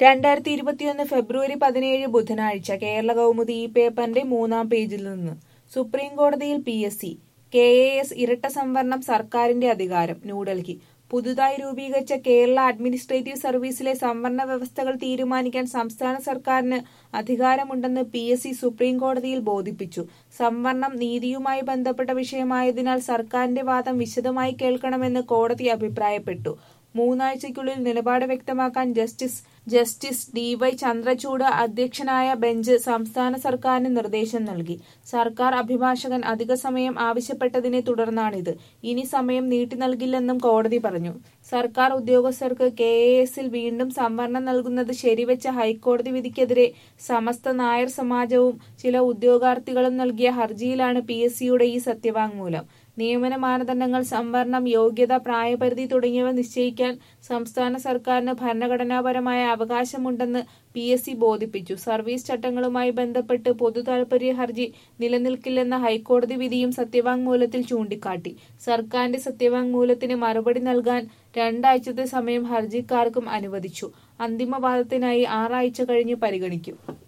രണ്ടായിരത്തി ഇരുപത്തിയൊന്ന് ഫെബ്രുവരി പതിനേഴ് ബുധനാഴ്ച കേരള കൗമുദി ഈ പേപ്പറിന്റെ മൂന്നാം പേജിൽ നിന്ന് സുപ്രീം കോടതിയിൽ P S C K A S ഇരട്ട സംവരണം സർക്കാരിന്റെ അധികാരം ന്യൂഡൽഹി പുതുതായി രൂപീകരിച്ച കേരള അഡ്മിനിസ്ട്രേറ്റീവ് സർവീസിലെ സംവരണ വ്യവസ്ഥകൾ തീരുമാനിക്കാൻ സംസ്ഥാന സർക്കാരിന് അധികാരമുണ്ടെന്ന് പി എസ് സി സുപ്രീം കോടതിയിൽ ബോധിപ്പിച്ചു സംവരണം നീതിയുമായി ബന്ധപ്പെട്ട വിഷയമായതിനാൽ സർക്കാരിന്റെ വാദം വിശദമായി കേൾക്കണമെന്ന് കോടതി അഭിപ്രായപ്പെട്ടു മൂന്നാഴ്ചയ്ക്കുള്ളിൽ നിലപാട് വ്യക്തമാക്കാൻ justice justice D Y Chandrachud അധ്യക്ഷനായ ബെഞ്ച് സംസ്ഥാന സർക്കാരിന് നിർദ്ദേശം നൽകി സർക്കാർ അഭിഭാഷകൻ അധിക സമയം ആവശ്യപ്പെട്ടതിനെ തുടർന്നാണിത് ഇനി സമയം നീട്ടി നൽകില്ലെന്നും കോടതി പറഞ്ഞു സർക്കാർ ഉദ്യോഗസ്ഥർക്ക് കെ എ എസിൽ വീണ്ടും സംവരണം നൽകുന്നത് ശരിവെച്ച ഹൈക്കോടതി വിധിക്കെതിരെ സമസ്ത നായർ സമാജവും ചില ഉദ്യോഗാർത്ഥികളും നൽകിയ ഹർജിയിലാണ് പി എസ് സിയുടെ ഈ സത്യവാങ്മൂലം നിയമന മാനദണ്ഡങ്ങൾ സംവരണം യോഗ്യത പ്രായപരിധി തുടങ്ങിയവ നിശ്ചയിക്കാൻ സംസ്ഥാന സർക്കാരിന് ഭരണഘടനാപരമായ അവകാശമുണ്ടെന്ന് പി എസ് സി ബോധിപ്പിച്ചു സർവീസ് ചട്ടങ്ങളുമായി ബന്ധപ്പെട്ട് പൊതു താൽപര്യ ഹർജി നിലനിൽക്കില്ലെന്ന ഹൈക്കോടതി വിധിയും സത്യവാങ്മൂലത്തിൽ ചൂണ്ടിക്കാട്ടി സർക്കാരിന്റെ സത്യവാങ്മൂലത്തിന് മറുപടി നൽകാൻ രണ്ടാഴ്ചത്തെ സമയം ഹർജിക്കാർക്കും അനുവദിച്ചു അന്തിമവാദത്തിനായി ആറാഴ്ച കഴിഞ്ഞ് പരിഗണിക്കും